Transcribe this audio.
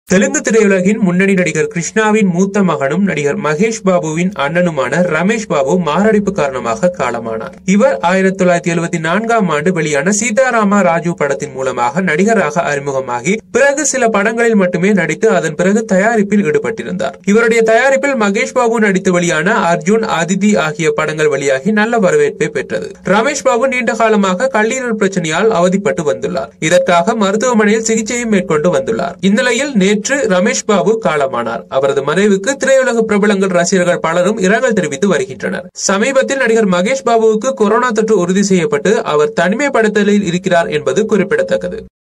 தெலுங்கு திரையுலகின் முன்னணி நடிகர் கிருஷ்ணாவின் மூத்த மகனும் நடிகர் மகேஷ் பாபுவின் அண்ணனுமான ரமேஷ் பாபு மாரடைப்பு காரணமாக காலமானார் இவர் ஆயிரத்தி தொள்ளாயிரத்தி எழுபத்தி நான்காம் ஆண்டு வெளியான சீதாராமா ராஜு படத்தின் மூலமாக நடிகராக அறிமுகமாகி பிறகு சில படங்களில் மட்டுமே நடித்து அதன் பிறகு தயாரிப்பில் ஈடுபட்டிருந்தார் இவருடைய தயாரிப்பில் மகேஷ் பாபு நடித்து வெளியான அர்ஜுன் அதிதி ஆகிய படங்கள் வெளியாகி நல்ல வரவேற்பை பெற்றது ரமேஷ் பாபு நீண்ட காலமாக கல்லீரல் பிரச்சனையால் அவதிப்பட்டு வந்துள்ளார் இதற்காக மருத்துவமனையில் சிகிச்சையும் மேற்கொண்டு வந்துள்ளார் இந்நிலையில் நேற்று ரமேஷ் பாபு காலமானார் அவரது மறைவுக்கு திரையுலக பிரபலங்கள் ரசிகர்கள் பலரும் இரங்கல் தெரிவித்து வருகின்றனர் சமீபத்தில் நடிகர் மகேஷ் பாபுவுக்கு கொரோனா தொற்று உறுதி செய்யப்பட்டு அவர் தனிமைப்படுத்தலில் இருக்கிறார் என்பது குறிப்பிடத்தக்கது